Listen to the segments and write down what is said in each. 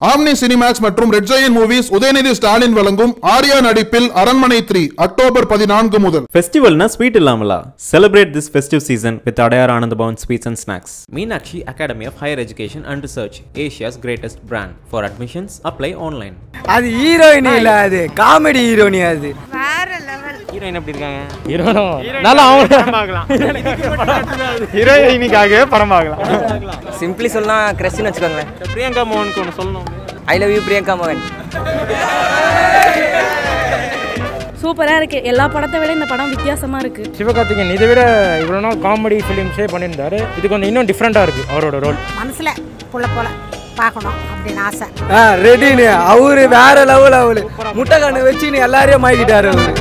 omni Cinemax மற்றும் red giant movies Udhayanidhi Stalin வழங்கும் ஆர்யா நடிப்பில் அரண்மனை த்ரீ அக்டோபர் பதினான்கு முதல் ஃபெஸ்டிவல்னா ஸ்வீட் இல்லாமலா celebrate this festive season with Adyar Ananda Bhavan sweets and snacks Meenakshi academy of higher education and research Asia's greatest brand for admissions apply online அது heroine இல்ல அது காமெடி ஹீரோனி அது வேற லெவல் ஹீரோயின் எப்படி இருக்காங்க ஹீரோனும் நல்லா அவங்க படம் பார்க்கலாம் ஹீரோயினிக்காகவே படம் பார்க்கலாம் சிம்பிளி சொன்னா கிரஷ்னு வச்சுக்கோங்களேன் பிரியங்கா மோகனுக்கு ஒன்று சொல்லணும் ஐ லவ் யூ பிரியங்கா மகன் சூப்பராக இருக்கு எல்லா படத்தை விட இந்த படம் வித்தியாசமா இருக்கு சிவகார்த்திகேயன் இதை விட இவ்வளோ நாள் காமெடி ஃபிலிம்ஸே பண்ணியிருந்தாரு இது கொஞ்சம் இன்னும் டிஃப்ரெண்ட்டாக இருக்குது அவரோட ரோல் மனசுல புள்ள போல பார்க்கணும் அப்படின்னு ஆசை ஆ ரெடின்னு அவரு வேற லெவல் அவரு முட்டை கண்ணு வச்சுன்னு எல்லாரையும் மாய்க்கிட்டாரு அவரு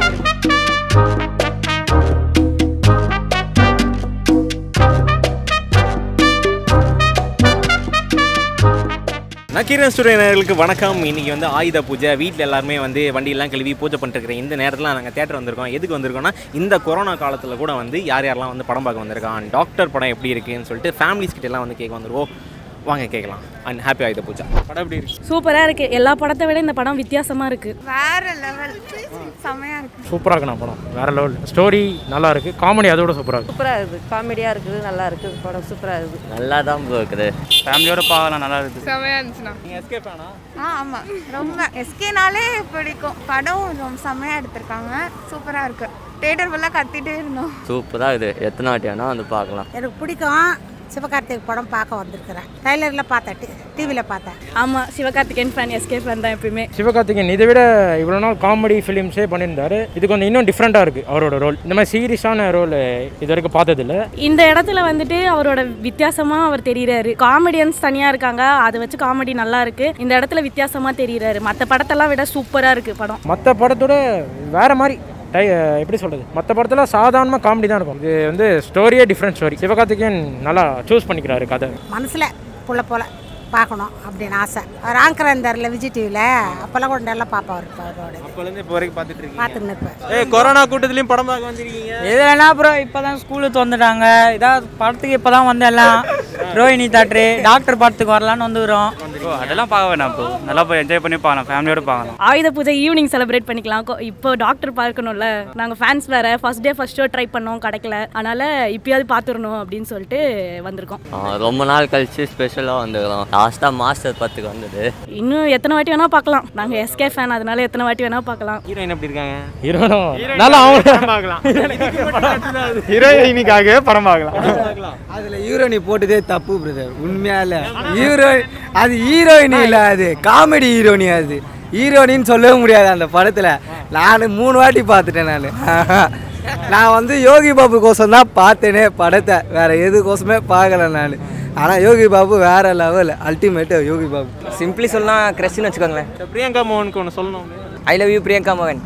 நக்கீரன் ஸ்டூடியோனர்களுக்கு வணக்கம் இன்னைக்கு வந்து ஆயுத பூஜை வீட்டில் எல்லாருமே வந்து வண்டியெல்லாம் கழுவி பூஜை பண்ணிட்டு இந்த நேரத்தில் நாங்கள் தேட்டர் வந்திருக்கோம் எதுக்கு வந்திருக்கோம்னா இந்த கொரோனா காலத்தில் கூட வந்து யார் யாரெல்லாம் வந்து படம் பார்க்க வந்திருக்கான் டாக்டர் படம் எப்படி இருக்குன்னு சொல்லிட்டு ஃபேமிலிஸ் கிட்ட எல்லாம் வந்து கேட்க வந்துருவோம் வாங்க கேட்கலாம் அண்ட் ஹாப்பி ஆயுத பூஜை படம் எப்படி இருக்கு சூப்பராக இருக்கு எல்லா படத்தை விட இந்த படம் வித்தியாசமா இருக்கு வேற லெவல் செமையா இருக்கு சூப்பராக இருக்குண்ணா படம் வேற லெவல் ஸ்டோரி நல்லா இருக்குது காமெடி அதோட சூப்பராக இருக்குது சூப்பராக இருக்குது காமெடியாக இருக்குது நல்லா இருக்குது படம் சூப்பராக இருக்குது நல்லா தான் இருக்குது ஃபேமிலியோட பார்க்கலாம் நல்லா இருக்குது செமையா இருந்துச்சுண்ணா நீங்கள் எஸ்கேப் ஆனா ஆ ஆமா ரொம்ப எஸ்கேனாலே பிடிக்கும் படம் ரொம்ப செமையா எடுத்திருக்காங்க சூப்பரா இருக்கு தேட்டர் ஃபுல்லாக கத்திட்டே இருந்தோம் சூப்பராக இது எத்தனை வாட்டி வேணா வந்து பார்க்கலாம் எனக்கு பிடிக்கும் சிவகார்த்திக் படம் பார்க்க வந்திருக்கிறேன் ட்ரைலரில் பார்த்தேன் டிவியில் பார்த்தேன் ஆமா சிவகார்த்திகேயன் ஃபேன் எஸ்கே ஃபேன் தான் எப்பயுமே சிவகார்த்திகேயன் இதை விட இவ்வளோ நாள் காமெடி ஃபிலிம்ஸே பண்ணியிருந்தாரு இது கொஞ்சம் இன்னும் டிஃப்ரெண்ட்டாக இருக்குது அவரோட ரோல் இந்த மாதிரி சீரியஸான ரோல் இது வரைக்கும் பார்த்ததில்ல இந்த இடத்துல வந்துட்டு அவரோட வித்தியாசமா அவர் தெரியறாரு காமெடியன்ஸ் தனியா இருக்காங்க அதை வச்சு காமெடி நல்லா இருக்கு இந்த இடத்துல வித்தியாசமா தெரியறாரு மற்ற படத்தெல்லாம் விட சூப்பரா இருக்கு படம் மற்ற படத்தோட வேற மாதிரி டை எப்படி சொல்கிறது மற்ற படத்தில் சாதாரணமாக காமெடி தான் இருக்கும் இது வந்து ஸ்டோரியே டிஃப்ரெண்ட் ஸ்டோரி சிவகார்த்திகேயன் நல்லா சூஸ் பண்ணிக்கிறாரு கதை மனசுல புள்ள போல பார்க்கணும் அப்படின்னு ஆசை ராங்கரந்தரில் விஜய் டிவியில் அப்போல்லாம் கூட நல்லா பார்ப்பேன் அவர் அவரோட அப்போலேருந்து இப்போ வரைக்கும் பார்த்துட்டு இருக்கீங்க பார்த்துன்னு இருப்பேன் ஏய் கொரோனா கூட்டத்துலையும் படம் பார்க்க வந்திருக்கீங்க எதுனா அப்புறம் இப்போ தான் ஸ்கூலுக்கு வந்துட்டாங்க இதாவது படத்துக்கு இப்போ தான் வந்து எல்லாம் ரோஹிணி தேட்ரு டாக்டர் படத்துக்கு வரலான்னு வந்துக்கிறோம் அதெல்லாம் பார்க்க வேணாம் ப்ரோ நல்லா போய் என்ஜாய் பண்ணி பார்க்கலாம் ஃபேமிலியோட பார்க்கலாம் ஆயுத பூஜை ஈவினிங் செலிப்ரேட் பண்ணிக்கலாம் கொ- இப்போ டாக்டர் பார்க்கணும்ல நாங்க ஃபேன்ஸ் வேற first day first show try பண்ணோம் கிடைக்கல அதனால இப்பயாவது பார்த்துடணும் அப்படின்னு சொல்லிட்டு வந்திருக்கோம் ரொம்ப நாள் கழிச்சு ஸ்பெஷலாக வந்துக்கிறோம் லாஸ்ட்டாக மாஸ்டர் பத்துக்கு வந்தது இன்னும் எத்தனை வாட்டி வேணா பார்க்கலாம் நாங்க எஸ்கே ஃபேன் அதனால எத்தனை வாட்டி வேணா பார்க்கலாம் ஹீரோயின் எப்படி இருக்காங்க ஹீரோனும் நல்லா அவங்க பார்க்கலாம் ஹீரோயினிக்காகவே படம் பார்க்கலாம் அதில் ஹீரோயினி போட்டதே தப்பு பிரதர் உண்மையா இல்லை ஹீரோ அது ஹீரோயின் இல்லை அது காமெடி ஹீரோனி அது ஹீரோனின்னு சொல்லவே முடியாது அந்த படத்தில் நான் மூணு வாட்டி பார்த்துட்டேன் நான் நான் வந்து யோகி பாபு கோசம் தான் பார்த்தேனே படத்தை வேற எது கோசமே பார்க்கல நான் ஆனால் யோகி பாபு வேற level ultimate Yogi Babu simply சொன்னா கிரஷ்னு வச்சுக்கோங்களேன் பிரியங்கா மோகனுக்கு ஒன்று சொல்லணும் ஐ லவ் யூ பிரியங்கா மகன்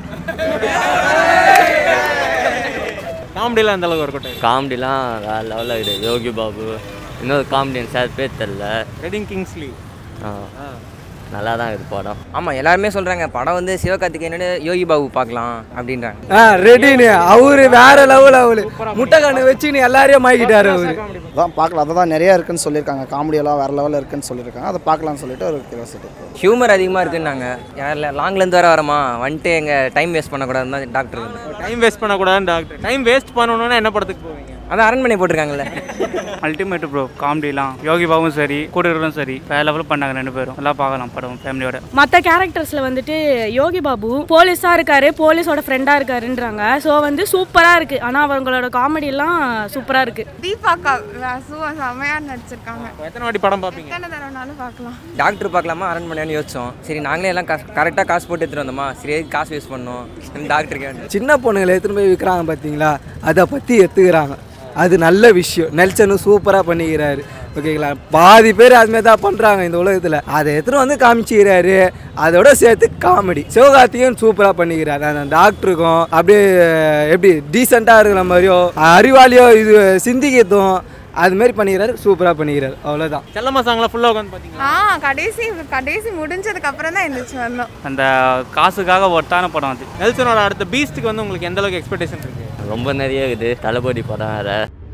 காமெடியில் அந்த அளவுக்கு இருக்கட்டும் காமெடிலாம் வேற லெவலில் இருக்குது யோகி பாபு இன்னொரு காமெடியன் சார் பேர் தெரில ரெடிங் கிங்ஸ்லி நல்லா தான் இருக்குது படம் ஆமாம் எல்லாருமே சொல்கிறாங்க படம் வந்து சிவகார்த்திகேயனோட யோகி பாபு பார்க்கலாம் அப்படின்றாங்க ஆ ரெடின்னு அவரு வேற லெவல் அவரு முட்டை கண்ணு வச்சுன்னு எல்லாரையும் மாய்க்கிட்டாரு அவரு அதான் பார்க்கலாம் அதை தான் நிறையா இருக்குன்னு சொல்லியிருக்காங்க காமெடியெல்லாம் வேறு லெவலில் இருக்குன்னு சொல்லியிருக்காங்க அதை பார்க்கலாம்னு சொல்லிட்டு ஒரு கியூரியாசிட்டி ஹியூமர் அதிகமாக இருக்குன்னாங்க யாரில் லாங்லேருந்து வர வரமா வந்துட்டு எங்கள் டைம் வேஸ்ட் பண்ணக்கூடாதுன்னு தான் டாக்டர் டைம் வேஸ்ட் பண்ணக்கூடாதுன்னு டாக்டர் டைம் வேஸ்ட் பண்ணணும்னா என்ன படத்துக்கு போவீங்க அதான் அரண்மனை போட்டிருக்காங்கல்ல அல்டிமேட் ப்ரோ காமெடிலாம் யோகி பாபும் சரி கூட்டர்களும் சரி வேற லெவலில் பண்ணாங்க ரெண்டு பேரும் நல்லா பார்க்கலாம் படம் ஃபேமிலியோட மற்ற கேரக்டர்ஸ்ல வந்துட்டு யோகி பாபு போலீஸா இருக்காரு போலீஸோட ஃப்ரெண்டா இருக்காருன்றாங்க ஸோ வந்து சூப்பரா இருக்கு ஆனா அவங்களோட காமெடி எல்லாம் சூப்பரா இருக்கு தீபாக்கா சூ செமையா நடிச்சிருக்காங்க எத்தனை வாட்டி படம் பார்ப்பீங்க எத்தனை தடவைனாலும் பார்க்கலாம் டாக்டர் பார்க்கலாமா அரண்மனையான்னு யோசிச்சோம் சரி நாங்களே எல்லாம் காசு கரெக்டாக காசு போட்டு எடுத்துகிட்டு வந்தோமா சரி எதுக்கு காசு வேஸ்ட் பண்ணோம் டாக்டருக்கு சின்ன பொண்ணுங்களை எடுத்துன்னு போய் விற்கிறாங்க பார்த்தீங்களா அதை பற்றி எடுத்துக்கிறாங்க அது நல்ல விஷயம் நெல்சனும் சூப்பராக பண்ணிக்கிறாரு ஓகேங்களா பாதி பேர் அதுமாரி தான் பண்ணுறாங்க இந்த உலகத்தில் அதை எடுத்துகிட்டு வந்து காமிச்சிக்கிறாரு அதோட சேர்த்து காமெடி சிவகார்த்திகேயன் சூப்பராக பண்ணிக்கிறாரு அந்த டாக்டருக்கும் அப்படியே எப்படி டீசெண்டாக இருக்கிற மாதிரியோ அறிவாளியோ இது சிந்திக்கத்தும் அது மாதிரி பண்ணிக்கிறாரு சூப்பராக பண்ணிக்கிறாரு அவ்வளோதான் செல்லம்மா சாங்லாம் ஃபுல்லாக உட்காந்து பார்த்தீங்களா ஆ கடைசி கடைசி முடிஞ்சதுக்கு அப்புறம் தான் எந்திரிச்சு வந்தோம் அந்த காசுக்காக ஒர்த்தான படம் அது நெல்சனோட அடுத்த பீஸ்ட்டுக்கு வந்து உங்களுக்கு எந்த அளவுக்கு எக்ஸ்பெக்டேஷன் இருக்கு ரொம்ப நிறைய இருக்குது தளபதி படம் வேறு